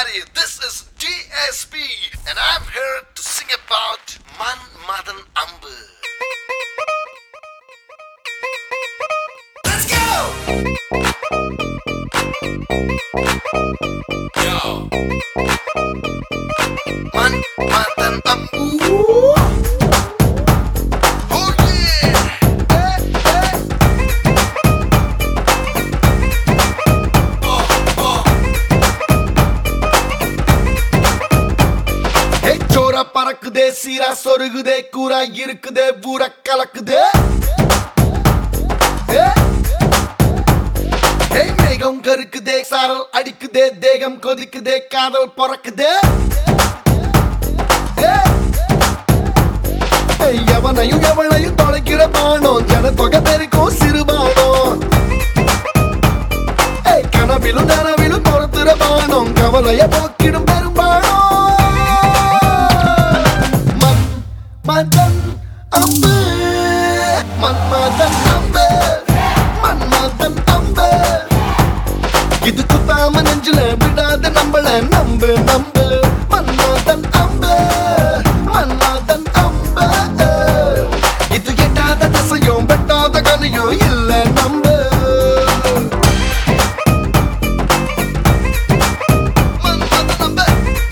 everybody. This is DSP, and I'm here to sing about Man Madan Ambu. Let's go! Yo. Man Madan Ambu. Oh yeah! Hey, hey. ஏய், சோரா பறக்குதே சீரா சொருகுதே கூரா இருக்குதே ஊர கலக்குதே ஏய். ஏய், மேகம் கருக்குதே சாரல் அடிக்குதே தேகம் கொதிக்குதே காதல் பறக்குதே ஏய். ஏய், எவனையும் எவனையும் தொலைக்கிற பானம் ஜன தொகை பெருக்கும் சிறுபானம் ஏய், கனவிலும் நனவிலும் பொறுத்துற பானம் கவலைய போக்கிடும் பெரும்பாலும் மன் மதன் அம்பு மன் மதன் அம்பு மன் மதன் அம்பு இது குத்தாம நெஞ்சில விடாத நம்மள நம்பு நம்பு மன்மதன் அம்பு மன்மதன் அம்பு இது எட்டாத திசையும் வெட்டாத கனியும் இல்ல நம்பு மன்மதன் அம்பு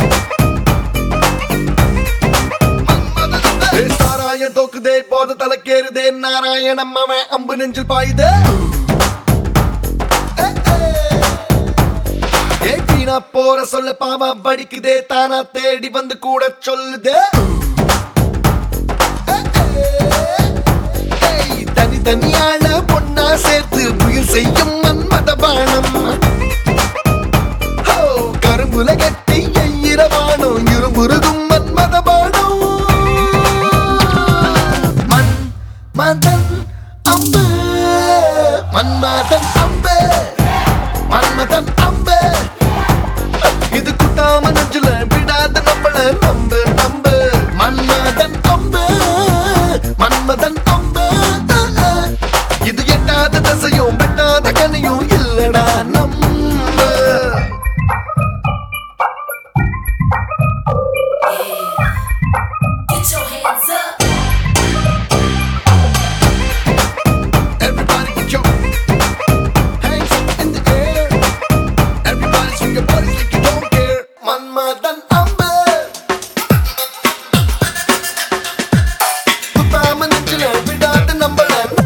ஏய், சாராய தோக்குதே போத தலைக்கேறுதே நாராயணம் அவன் அம்பு நெஞ்சில் பாயுதே ஏய், ஏய். ஏய், வீணா போற சொல்ல பாவா படிக்குதே தானா தேடி வந்து கூட சொல்லுதே ஏய், ஏய். ஏய், தனி தனியான பொண்ணா சேர்த்து புயல் செய்யும் மன்மத பானம் ஓ, கரும்புல கட்டி எயிரவானம் இருமுருகும் மன்மத பானம் மன் மதன் அம்பு மன்மதன் அம்பு மன்மதன் அம்பு இது குட்டாம நெஞ்சில விடாத நம்மள நம்பு நம்பு மன்மதன் அம்பு மன்மதன் அம்பு இது எட்டாத தசையும் வெட்டாத கனியும் இல்லடா நம்பு Get your hands up. Everybody put your hands up in the air. Everybody swing your bodies like you don't care. Manmadhan அம்பு குத்தாம நெஞ்சில விடாத நம்மள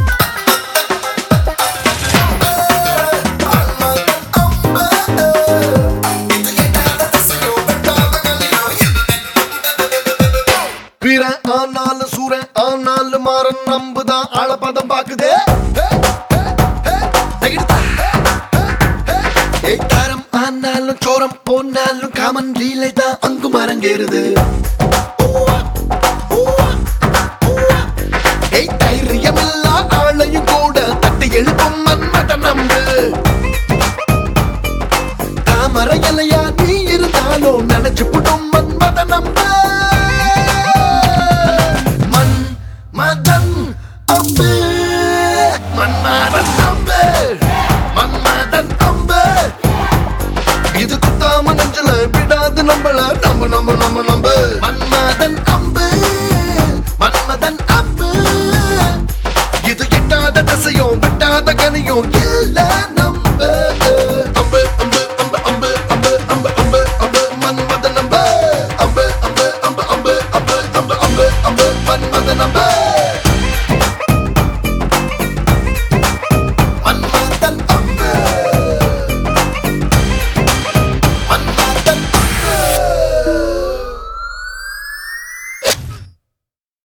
மன்மதன் அம்பு. இது எட்டாத திசையோ வெட்டாத கனியோ பிற ஆனாலும் சூர ஆனாலும் மாறன் நம்புதான் ஆழப்பதம் பாக்குதே தரம் ஆனாலும் சோரம் போனாலும் காமன் லீலை தான் அங்கு மரங்கேறுது ஏய் தைரியமில்லா ஆளையும் கூட தட்டி எழுப்பும் மன்மத நம்பு தாமரை இலையா நீ இருந்தாலும் நினைச்சு புடி